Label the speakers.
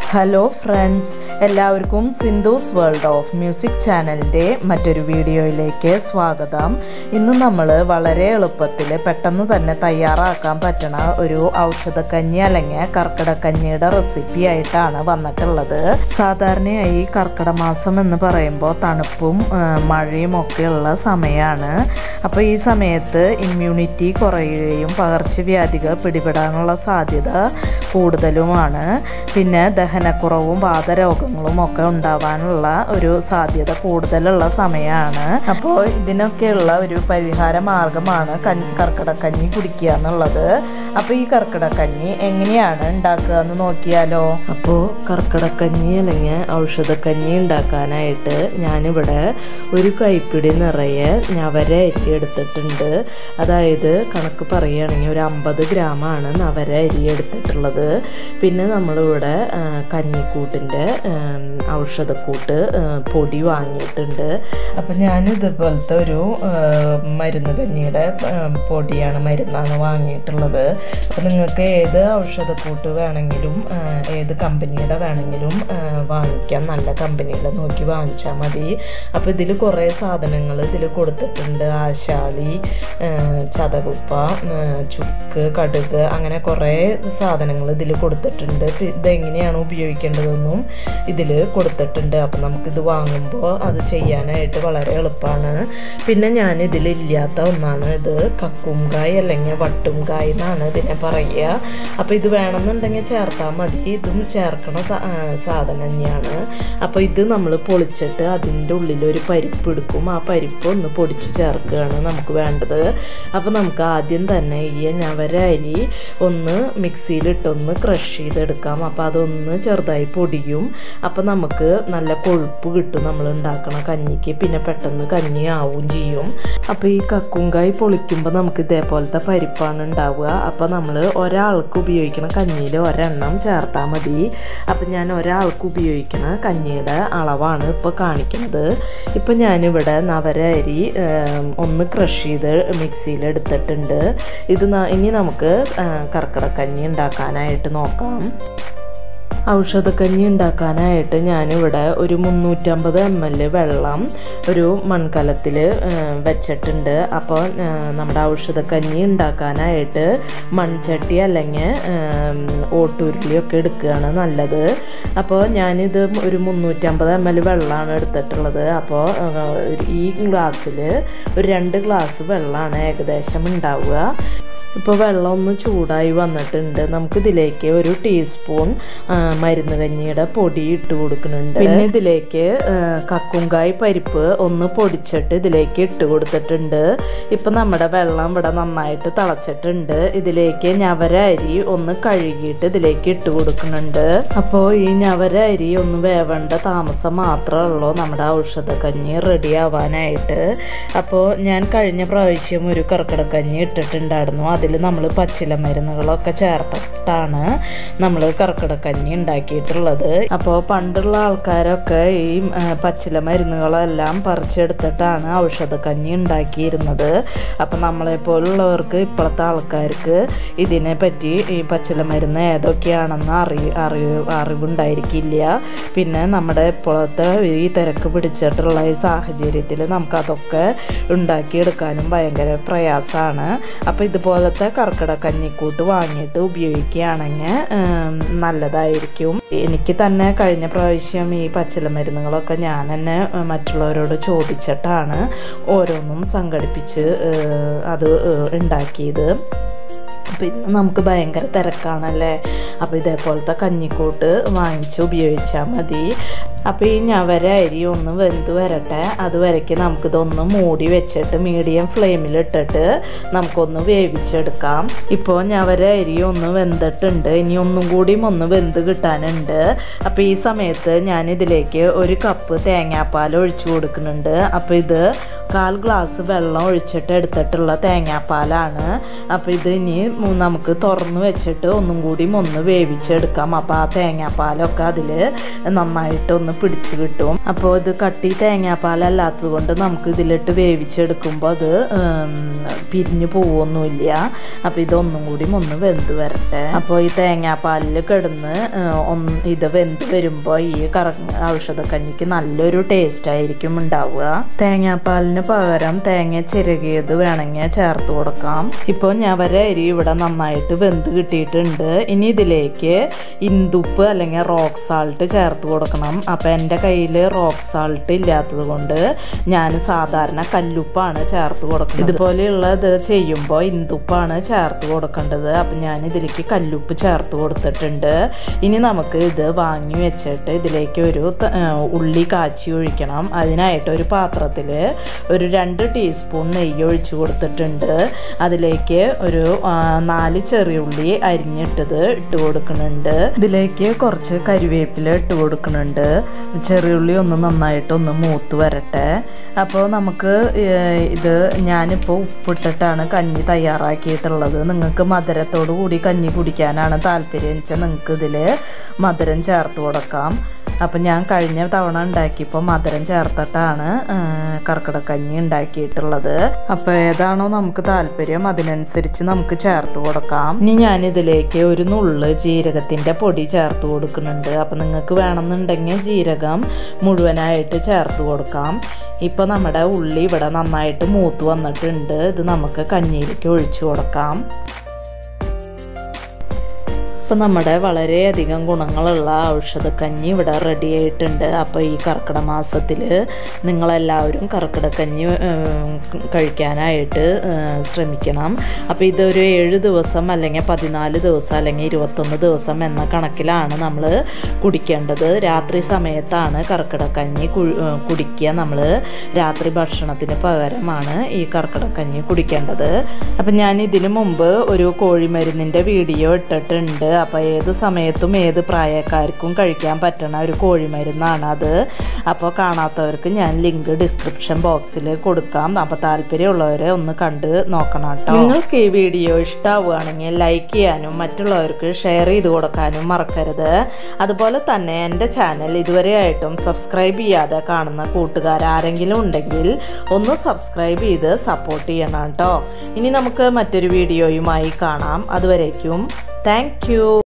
Speaker 1: hello friends എല്ലാവർക്കും Sindhu's world of music ചാനലിൻ്റെ മറ്റൊരു വീഡിയോയിലേക്ക് സ്വാഗതം ഇന്ന് നമ്മൾ വളരെ എളുപ്പത്തിൽ പെട്ടെന്ന് തന്നെ തയ്യാറാക്കാൻ പറ്റണ ഒരു ഔഷധക്കഞ്ഞി അല്ലെങ്കിൽ കർക്കിടക്കഞ്ഞിയുടെ റെസിപ്പി ആയിട്ടാണ് വന്നിട്ടുള്ളത് സാധാരണയായി കർക്കിടക മാസം എന്ന് പറയുമ്പോൾ തണുപ്പും ആ, മഴയും ഒക്കെയുള്ള സമയമാണ് അപ്പോൾ ഈ സമയത്ത് ഇമ്മ്യൂണിറ്റി കുറയുകയും പകർച്ചവ്യാധികൾ പിടിപെടാനുള്ള സാധ്യത കൂടുതലുമാണ് പിന്നെ ദഹനക്കുറവും വാതരോഗങ്ങളും ഒക്കെ ഉണ്ടാവാനുള്ള ഒരു സാധ്യത കൂടുതലുള്ള സമയമാണ് അപ്പോൾ ഇതിനൊക്കെയുള്ള ഒരു പരിഹാര മാർഗമാണ് കഞ്ഞി കർക്കിടക്കഞ്ഞി കുടിക്കുക എന്നുള്ളത് അപ്പോൾ ഈ കർക്കിടക്കഞ്ഞി എങ്ങനെയാണ് ഉണ്ടാക്കുക എന്ന് നോക്കിയാലോ അപ്പോൾ കർക്കിടക്കഞ്ഞി അല്ലെങ്കിൽ ഔഷധക്കഞ്ഞി ഉണ്ടാക്കാനായിട്ട് ഞാനിവിടെ ഒരു കൈപ്പിടി നിറയെ നവര അരി എടുത്തിട്ടുണ്ട് അതായത് കണക്ക് പറയുകയാണെങ്കിൽ ഒരു അമ്പത് ഗ്രാമാണ് നവര അരി എടുത്തിട്ടുള്ളത് പിന്നെ നമ്മളിവിടെ ആ, കഞ്ഞിക്കൂട്ടിൻ്റെ ഉം, ഔഷധക്കൂട്ട് ആ, പൊടി വാങ്ങിയിട്ടുണ്ട് അപ്പം ഞാൻ ഇതുപോലത്തെ ഒരു ആ, മരുന്ന് കഞ്ഞിയുടെ ആ, പൊടിയാണ് മരുന്നാണ് വാങ്ങിയിട്ടുള്ളത് അപ്പം നിങ്ങൾക്ക് ഏത് ഔഷധക്കൂട്ട് വേണമെങ്കിലും ആ, ഏത് കമ്പനിയുടെ വേണമെങ്കിലും ആ, വാങ്ങിക്കാം നല്ല കമ്പനിയുടെ നോക്കി വാങ്ങിച്ചാൽ മതി അപ്പോൾ ഇതിൽ കുറേ സാധനങ്ങൾ ഇതിൽ കൊടുത്തിട്ടുണ്ട് ആശാളി ആ, ചതകുപ്പ ആ, ചുക്ക് കടുക് അങ്ങനെ കുറേ സാധനങ്ങൾ ഇതിൽ കൊടുത്തിട്ടുണ്ട് ഇപ്പം ഇതെങ്ങനെയാണ് ഉപയോഗിക്കേണ്ടതെന്നും ഇതിൽ കൊടുത്തിട്ടുണ്ട് അപ്പം നമുക്കിത് വാങ്ങുമ്പോൾ അത് ചെയ്യാനായിട്ട് വളരെ എളുപ്പമാണ് പിന്നെ ഞാൻ ഇതിലില്ലാത്ത ഒന്നാണ് ഇത് കക്കുംകായ് അല്ലെങ്കിൽ വട്ടുംകായ് എന്നാണ് ഇതിനെ പറയുക അപ്പോൾ ഇത് വേണമെന്നുണ്ടെങ്കിൽ ചേർത്താൽ മതി ഇതും ചേർക്കണ സ- ആ, സാധനം തന്നെയാണ് അപ്പോൾ ഇത് നമ്മൾ പൊളിച്ചിട്ട് അതിൻ്റെ ഉള്ളിൽ ഒരു പരിപ്പ് എടുക്കും ആ പരിപ്പ് ഒന്ന് പൊടിച്ച് ചേർക്കുകയാണ് നമുക്ക് വേണ്ടത് അപ്പോൾ നമുക്ക് ആദ്യം തന്നെ ഈ ഞവര അരി ഒന്ന് മിക്സിയിലിട്ടൊന്ന് ക്രഷ് ചെയ്തെടുക്കാം അപ്പോൾ അതൊന്ന് ചെറുതായി പൊടിയും അപ്പോൾ നമുക്ക് നല്ല കൊഴുപ്പ് കിട്ടും നമ്മൾ ഉണ്ടാക്കണ കഞ്ഞിക്ക് പിന്നെ പെട്ടെന്ന് കഞ്ഞി ആവും ചെയ്യും അപ്പോൾ ഈ കക്കുങ്കായ് പൊളിക്കുമ്പോൾ നമുക്ക് ഇതേപോലത്തെ പരിപ്പാണ് ഉണ്ടാവുക അപ്പോൾ നമ്മൾ ഒരാൾക്ക് ഉപയോഗിക്കണ കഞ്ഞിയിൽ ഒരെണ്ണം ചേർത്താൽ മതി അപ്പം ഞാൻ ഒരാൾക്ക് ഉപയോഗിക്കണ കഞ്ഞിയുടെ അളവാണ് ഇപ്പോൾ കാണിക്കുന്നത് ഇപ്പം ഞാനിവിടെ നവര അരി ഏം, ഒന്ന് ക്രഷ് ചെയ്ത് മിക്സിയിൽ എടുത്തിട്ടുണ്ട് ഇത് ന- ഇനി നമുക്ക് ആ, കർക്കിടക്കഞ്ഞി ഉണ്ടാക്കാനായിട്ട് നോക്കാം ഔഷധക്കഞ്ഞി ഉണ്ടാക്കാനായിട്ട് ഞാനിവിടെ ഒരു മുന്നൂറ്റമ്പത് എം എൽ വെള്ളം ഒരു മൺകലത്തിൽ വെച്ചിട്ടുണ്ട് അപ്പോൾ നമ്മുടെ ഔഷധക്കഞ്ഞി ഉണ്ടാക്കാനായിട്ട് മൺചട്ടി അല്ലെങ്കിൽ ഓട്ടുരുളിയൊക്കെ എടുക്കുകയാണ് നല്ലത് അപ്പോൾ ഞാനിത് ഒരു മുന്നൂറ്റമ്പത് എം എൽ വെള്ളമാണ് എടുത്തിട്ടുള്ളത് അപ്പോൾ ഈ ഗ്ലാസ്സിൽ ഒരു രണ്ട് ഗ്ലാസ് വെള്ളമാണ് ഏകദേശം ഉണ്ടാവുക ഇപ്പോൾ വെള്ളം ഒന്ന് ചൂടായി വന്നിട്ടുണ്ട് നമുക്കിതിലേക്ക് ഒരു ടീസ്പൂൺ ആ, മരുന്ന് കഞ്ഞിയുടെ പൊടി ഇട്ട് കൊടുക്കുന്നുണ്ട് പിന്നെ ഇതിലേക്ക് ആ, കക്കുങ്കായ് പരിപ്പ് ഒന്ന് പൊടിച്ചിട്ട് ഇതിലേക്ക് ഇട്ട് കൊടുത്തിട്ടുണ്ട് ഇപ്പം നമ്മുടെ വെള്ളം ഇവിടെ നന്നായിട്ട് തിളച്ചിട്ടുണ്ട് ഇതിലേക്ക് ഞവര അരി ഒന്ന് കഴുകിയിട്ട് ഇതിലേക്ക് ഇട്ട് കൊടുക്കുന്നുണ്ട് അപ്പോൾ ഈ ഞവര അരി ഒന്ന് വേവേണ്ട താമസം മാത്രമേ ഉള്ളൂ നമ്മുടെ ഔഷധക്കഞ്ഞി റെഡി ആവാനായിട്ട് അപ്പോൾ ഞാൻ കഴിഞ്ഞ പ്രാവശ്യം ഒരു കർക്കിടക്കഞ്ഞി ഇട്ടിട്ടുണ്ടായിരുന്നു അതിൽ നമ്മൾ പച്ചില മരുന്നുകളൊക്കെ ചേർത്തിട്ടാണ് നമ്മൾ കർക്കിടക്കഞ്ഞി ഉണ്ടാക്കിയിട്ടുള്ളത് അപ്പോൾ പണ്ടുള്ള ആൾക്കാരൊക്കെ ഈ ആ, പച്ചില മരുന്നുകളെല്ലാം പറിച്ചെടുത്തിട്ടാണ് ഔഷധക്കഞ്ഞി ഉണ്ടാക്കിയിരുന്നത് അപ്പം നമ്മളെപ്പോലുള്ളവർക്ക് ഇപ്പോഴത്തെ ആൾക്കാർക്ക് ഇതിനെ പറ്റി ഈ പച്ചില മരുന്ന് ഏതൊക്കെയാണെന്ന് അറി അറി അറിവുണ്ടായിരിക്കില്ല പിന്നെ നമ്മുടെ ഇപ്പോഴത്തെ ഈ തിരക്ക് പിടിച്ചിട്ടുള്ള ഈ സാഹചര്യത്തിൽ നമുക്കതൊക്കെ ഉണ്ടാക്കിയെടുക്കാനും ഭയങ്കര പ്രയാസമാണ് അപ്പോൾ ഇതുപോലത്തെ കർക്കിടക കഞ്ഞിക്കൂട്ട് വാങ്ങിയിട്ട് ഉപയോഗിക്കുകയാണെങ്കിൽ ഉം, നല്ലതായിരിക്കും എനിക്ക് തന്നെ കഴിഞ്ഞ പ്രാവശ്യം ഈ പച്ചില മരുന്നുകളൊക്കെ ഞാൻ തന്നെ ഉം, മറ്റുള്ളവരോട് ചോദിച്ചിട്ടാണ് ഓരോന്നും സംഘടിപ്പിച്ച് ഏഹ്, അത് ഏഹ്, ഉണ്ടാക്കിയത് പിന്നെ നമുക്ക് ഭയങ്കര തിരക്കാണല്ലേ അപ്പോൾ ഇതേപോലത്തെ കഞ്ഞിക്കൂട്ട് വാങ്ങിച്ച് ഉപയോഗിച്ചാൽ മതി അപ്പോൾ ഈ ഞവര അരി ഒന്ന് വെന്ത് വരട്ടെ അതുവരയ്ക്ക് നമുക്കിതൊന്ന് മൂടി വെച്ചിട്ട് മീഡിയം ഫ്ലെയിമിലിട്ടിട്ട് നമുക്കൊന്ന് വേവിച്ചെടുക്കാം ഇപ്പോൾ ഞവര അരി ഒന്ന് വെന്തിട്ടുണ്ട് ഇനി ഒന്നും കൂടിയും ഒന്ന് വെന്ത് കിട്ടാനുണ്ട് അപ്പോൾ ഈ സമയത്ത് ഞാൻ ഇതിലേക്ക് ഒരു കപ്പ് തേങ്ങാപ്പാൽ ഒഴിച്ചു കൊടുക്കുന്നുണ്ട് അപ്പോൾ ഇത് കാൽ ഗ്ലാസ് വെള്ളം ഒഴിച്ചിട്ട് എടുത്തിട്ടുള്ള തേങ്ങാപ്പാലാണ് അപ്പോൾ ഇത് ഇനി മു- നമുക്ക് തുറന്ന് വെച്ചിട്ട് ഒന്നും കൂടി ഒന്ന് വേവിച്ചെടുക്കാം അപ്പോൾ ആ തേങ്ങാപ്പാലൊക്കെ അതിൽ നന്നായിട്ട് ഒന്ന് പിടിച്ച് കിട്ടും അപ്പോൾ ഇത് കട്ടി തേങ്ങാപ്പാലല്ലാത്തത് കൊണ്ട് നമുക്ക് ഇതിലിട്ട് വേവിച്ചെടുക്കുമ്പോൾ അത് ഉം, പിരിഞ്ഞു പോവൊന്നുമില്ല അപ്പോൾ ഇതൊന്നും കൂടി ഒന്ന് വെന്ത് വരട്ടെ അപ്പോൾ ഈ തേങ്ങാപ്പാലിൽ കിടന്ന് ഏഹ്, ഒന്ന് ഇത് വെന്ത് വരുമ്പോൾ ഈ കറ ഔഷധക്കഞ്ഞിക്ക് നല്ലൊരു ടേസ്റ്റ് ആയിരിക്കും ഉണ്ടാവുക തേങ്ങാപ്പാലിന് പകരം തേങ്ങ ചിരകിയത് വേണമെങ്കിൽ ചേർത്ത് കൊടുക്കാം ഇപ്പോൾ ഞാൻ വരെ അരി ഇവിടെ നന്നായിട്ട് വെന്ത് കിട്ടിയിട്ടുണ്ട് ഇനി ഇതിലേക്ക് ഇന്ദുപ്പ് അല്ലെങ്കിൽ റോക്ക് സാൾട്ട് ചേർത്ത് കൊടുക്കണം അപ്പോൾ എൻ്റെ കയ്യിൽ റോക്ക് സാൾട്ട് ഇല്ലാത്തത് കൊണ്ട് ഞാൻ സാധാരണ കല്ലുപ്പാണ് ചേർത്ത് കൊടുക്കുന്നത് ഇതുപോലെയുള്ള ഇത് ചെയ്യുമ്പോൾ ഇന്ദുപ്പാണ് ചേർത്ത് കൊടുക്കേണ്ടത് അപ്പം ഞാൻ ഇതിലേക്ക് കല്ലുപ്പ് ചേർത്ത് കൊടുത്തിട്ടുണ്ട് ഇനി നമുക്ക് ഇത് വാങ്ങി വെച്ചിട്ട് ഇതിലേക്ക് ഒരു ത- ആ, ഉള്ളി കാച്ചി ഒഴിക്കണം അതിനായിട്ട് ഒരു പാത്രത്തിൽ ഒരു രണ്ട് ടീസ്പൂൺ നെയ്യ് ഒഴിച്ചു കൊടുത്തിട്ടുണ്ട് അതിലേക്ക് ഒരു ആ, നാല് ചെറിയ ഉള്ളി അരിഞ്ഞിട്ടത് ഇട്ട് കൊടുക്കുന്നുണ്ട് ഇതിലേക്ക് കുറച്ച് കരിവേപ്പില ഇട്ട് കൊടുക്കുന്നുണ്ട് ചെറിയുള്ളി ഒന്ന് നന്നായിട്ട് ഒന്ന് മൂത്ത് വരട്ടെ അപ്പോൾ നമുക്ക് ഏഹ്, ഇത് ഞാനിപ്പോൾ ഉപ്പിട്ടിട്ടാണ് കഞ്ഞി തയ്യാറാക്കിയിട്ടുള്ളത് നിങ്ങൾക്ക് മധുരത്തോടു കൂടി കഞ്ഞി കുടിക്കാനാണ് താല്പര്യം വെച്ചാൽ നിങ്ങൾക്ക് ഇതിൽ മധുരം ചേർത്ത് കൊടുക്കാം അപ്പം ഞാൻ കഴിഞ്ഞ തവണ ഉണ്ടാക്കിയപ്പോൾ മധുരം ചേർത്തിട്ടാണ് ഏഹ്, കർക്കിടക്കഞ്ഞി ഉണ്ടാക്കിയിട്ടുള്ളത് അപ്പോൾ ഏതാണോ നമുക്ക് താല്പര്യം അതിനനുസരിച്ച് നമുക്ക് ചേർത്ത് കൊടുക്കാം ഇനി ഞാൻ ഇതിലേക്ക് ഒരു നുള്ള് ജീരകത്തിൻ്റെ പൊടി ചേർത്ത് കൊടുക്കുന്നുണ്ട് അപ്പം നിങ്ങൾക്ക് വേണമെന്നുണ്ടെങ്കിൽ ജീരകം മുഴുവനായിട്ട് ചേർത്ത് കൊടുക്കാം ഇപ്പോൾ നമ്മുടെ ഉള്ളി ഇവിടെ നന്നായിട്ട് മൂത്ത് വന്നിട്ടുണ്ട് ഇത് നമുക്ക് കഞ്ഞിയിലേക്ക് ഒഴിച്ചു കൊടുക്കാം ഇപ്പം നമ്മുടെ വളരെയധികം ഗുണങ്ങളുള്ള ഔഷധക്കഞ്ഞി ഇവിടെ റെഡി ആയിട്ടുണ്ട് അപ്പോൾ ഈ കർക്കിടക മാസത്തിൽ നിങ്ങളെല്ലാവരും കർക്കിടക്കഞ്ഞി ഏം, കഴിക്കാനായിട്ട് ഏം, ശ്രമിക്കണം അപ്പോൾ ഇതൊരു ഏഴ് ദിവസം അല്ലെങ്കിൽ പതിനാല് ദിവസം അല്ലെങ്കിൽ ഇരുപത്തൊന്ന് ദിവസം എന്ന കണക്കിലാണ് നമ്മൾ കുടിക്കേണ്ടത് രാത്രി സമയത്താണ് കർക്കിടക്കഞ്ഞി കു- ഏം, കുടിക്കുക നമ്മൾ രാത്രി ഭക്ഷണത്തിന് പകരമാണ് ഈ കർക്കിടക്കഞ്ഞി കുടിക്കേണ്ടത് അപ്പം ഞാൻ ഇതിനു മുമ്പ് ഒരു കോഴിമരുന്നിൻ്റെ വീഡിയോ ഇട്ടിട്ടുണ്ട് അപ്പോൾ ഏത് സമയത്തും ഏത് പ്രായക്കാർക്കും കഴിക്കാൻ പറ്റുന്ന ഒരു കോഴിമരുന്നാണ് അത് അപ്പോൾ കാണാത്തവർക്ക് ഞാൻ ലിങ്ക് ഡിസ്ക്രിപ്ഷൻ ബോക്സിൽ കൊടുക്കാം അപ്പോൾ താല്പര്യമുള്ളവരെ ഒന്ന് കണ്ട് നോക്കണം കേട്ടോ നിങ്ങൾക്ക് ഈ വീഡിയോ ഇഷ്ടമാവുകയാണെങ്കിൽ ലൈക്ക് ചെയ്യാനും മറ്റുള്ളവർക്ക് ഷെയർ ചെയ്ത് കൊടുക്കാനും മറക്കരുത് അതുപോലെ തന്നെ എൻ്റെ ചാനൽ ഇതുവരെയായിട്ടും സബ്സ്ക്രൈബ് ചെയ്യാതെ കാണുന്ന കൂട്ടുകാർ ആരെങ്കിലും ഉണ്ടെങ്കിൽ ഒന്ന് സബ്സ്ക്രൈബ് ചെയ്ത് സപ്പോർട്ട് ചെയ്യണം കേട്ടോ ഇനി നമുക്ക് മറ്റൊരു വീഡിയോയുമായി കാണാം അതുവരേക്കും താങ്ക്